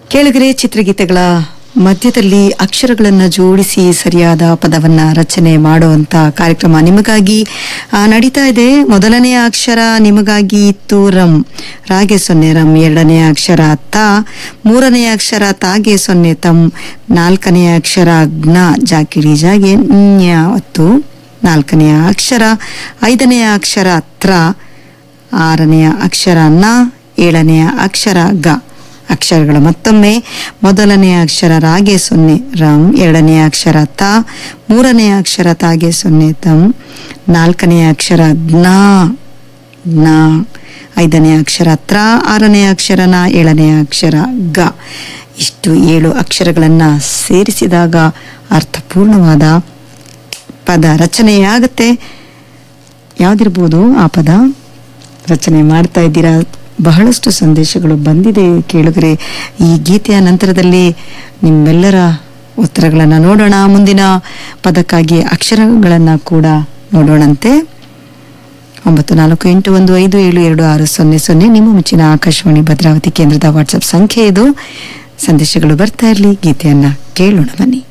ಕೆಳಗರೆ ಚಿತ್ರಗೀತೆಗಳ ಮಧ್ಯದಲ್ಲಿ ಅಕ್ಷರಗಳನ್ನು ಜೋಡಿಸಿ ಸರಿಯಾದ ಪದವನ್ನ ರಚನೆ ಮಾಡುವಂತ ಕಾರ್ಯಕ್ರಮ ನಿಮಗಾಗಿ ಆ, ನಡೀತಾ ಇದೆ ಮೊದಲನೆಯ ಅಕ್ಷರ ನಿಮಗಾಗಿ ಇತ್ತು ರಂ ರಾಗೆ ಸೊನ್ನೆ ರಂ ಎರಡನೆಯ ಅಕ್ಷರ ತ ಮೂರನೆಯ ಅಕ್ಷರ ತಾಗೆ ಸೊನ್ನೆ ತಂ ನಾಲ್ಕನೆಯ ಅಕ್ಷರ ಜ್ಞ ಜಾಕಿಡಿ ಜಾಗೆ ನ್ಯ ಒತ್ತು ನಾಲ್ಕನೆಯ ಅಕ್ಷರ ಐದನೆಯ ಅಕ್ಷರ ತ್ರ ಆರನೆಯ ಅಕ್ಷರ ನ ಏಳನೆಯ ಅಕ್ಷರ ಗ ಅಕ್ಷರಗಳು ಮತ್ತೊಮ್ಮೆ ಮೊದಲನೆಯ ಅಕ್ಷರ ರಾಗೆ ಸೊನ್ನೆ ರಂ ಎರಡನೆಯ ಅಕ್ಷರ ತ ಮೂರನೆಯ ಅಕ್ಷರ ತಾಗೆ ಸೊನ್ನೆ ತಂ ನಾಲ್ಕನೆಯ ಅಕ್ಷರ ಜ್ಞ ಜ್ಞ ಐದನೆಯ ಅಕ್ಷರ ತ್ರ ಆರನೆಯ ಅಕ್ಷರ ನ ಏಳನೆಯ ಅಕ್ಷರ ಗ ಇಷ್ಟು ಏಳು ಅಕ್ಷರಗಳನ್ನು ಸೇರಿಸಿದಾಗ ಅರ್ಥಪೂರ್ಣವಾದ ಪದ ರಚನೆಯಾಗುತ್ತೆ ಯಾವ್ದಿರ್ಬೋದು ಆ ಪದ ರಚನೆ ಮಾಡ್ತಾ ಇದ್ದೀರಾ ಬಹಳಷ್ಟು ಸಂದೇಶಗಳು ಬಂದಿದೆ ಕೇಳಿದ್ರೆ ಈ ಗೀತೆಯ ನಂತರದಲ್ಲಿ ನಿಮ್ಮೆಲ್ಲರ ಉತ್ತರಗಳನ್ನು ನೋಡೋಣ ಮುಂದಿನ ಪದಕ್ಕಾಗಿ ಅಕ್ಷರಗಳನ್ನು ಕೂಡ ನೋಡೋಣಂತೆ ಒಂಬತ್ತು ನಾಲ್ಕು ಎಂಟು ಒಂದು ಐದು ಏಳು ಎರಡು ಆರು ಸೊನ್ನೆ ಸೊನ್ನೆ ನಿಮ್ಮ ಮೆಚ್ಚಿನ ಆಕಾಶವಾಣಿ ಭದ್ರಾವತಿ ಕೇಂದ್ರದ ವಾಟ್ಸಪ್ ಸಂಖ್ಯೆ ಇದು ಸಂದೇಶಗಳು ಬರ್ತಾ ಇರಲಿ ಗೀತೆಯನ್ನ ಕೇಳೋಣ ಬನ್ನಿ